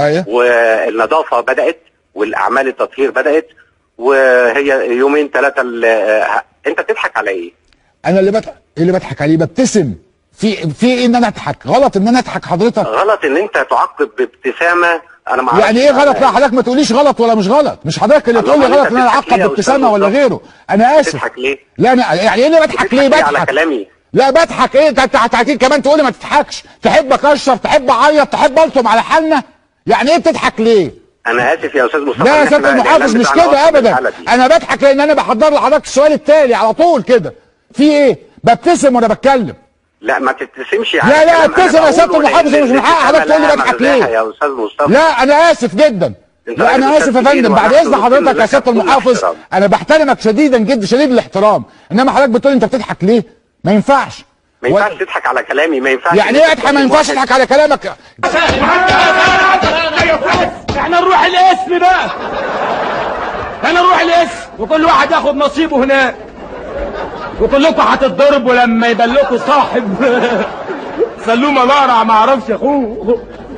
أيوة. والنظافه بدات والاعمال التطهير بدات وهي يومين ثلاثه انت بتضحك على ايه؟ انا اللي بضحك إيه اللي بضحك عليه ببتسم في في ايه ان انا اضحك غلط ان انا اضحك حضرتك غلط ان انت تعقب بابتسامه انا ما يعني ايه غلط لا حضرتك ما تقوليش غلط ولا مش غلط مش حضرتك اللي الله تقول لي أمال غلط أنت ان انا بتضحك اعقب ليه يا بابتسامه أستاذ ولا مصطفى؟ غيره انا اسف بتضحك ليه؟ لا انا يعني ايه اللي بضحك ليه بتضحك على بضحك كلامي لا بضحك ايه انت انت هتيجي كمان تقول لي ما تضحكش تحب اكشر تحب اعيط تحب الطم على حالنا يعني ايه بتضحك ليه انا اسف يا استاذ مصطفى لا يا إن سياده إحنا المحافظ الإعلام مش بتاعنا كده وصل ابدا للحالة دي. انا بضحك لان انا بحضر لحضرتك السؤال التالي على طول كده في ايه ببتسم وانا بتكلم لا ما تبتسمش لا، لا، كلام أنا ابتسم يا سيادة بقوله المحافظ، لأن مش من حق حضرتك تقول لي الابتسامة بضحك لها ليه. مزايا يا استاذ مصطفى لا انا اسف جدا أنت لا انا راجل اسف يا أستاذ كبير فندم بعد وأنا اذن أحسن حضرتك يا لك سياده كل المحافظ احترام. انا بحترمك شديدا جدا شديد الاحترام انما حضرتك بتقول انت بتضحك ليه ما ينفعش ما ينفعش تضحك على كلامي ما ينفعش يعني ايه اضحك ما ينفعش اضحك على كلامك احنا نروح الاسم بقى احنا نروح الاسم وكل واحد ياخد نصيبه هناك وكلكم هتتضربوا لما يبان لكم صاحب سلومه لارع ما اعرفش اخوه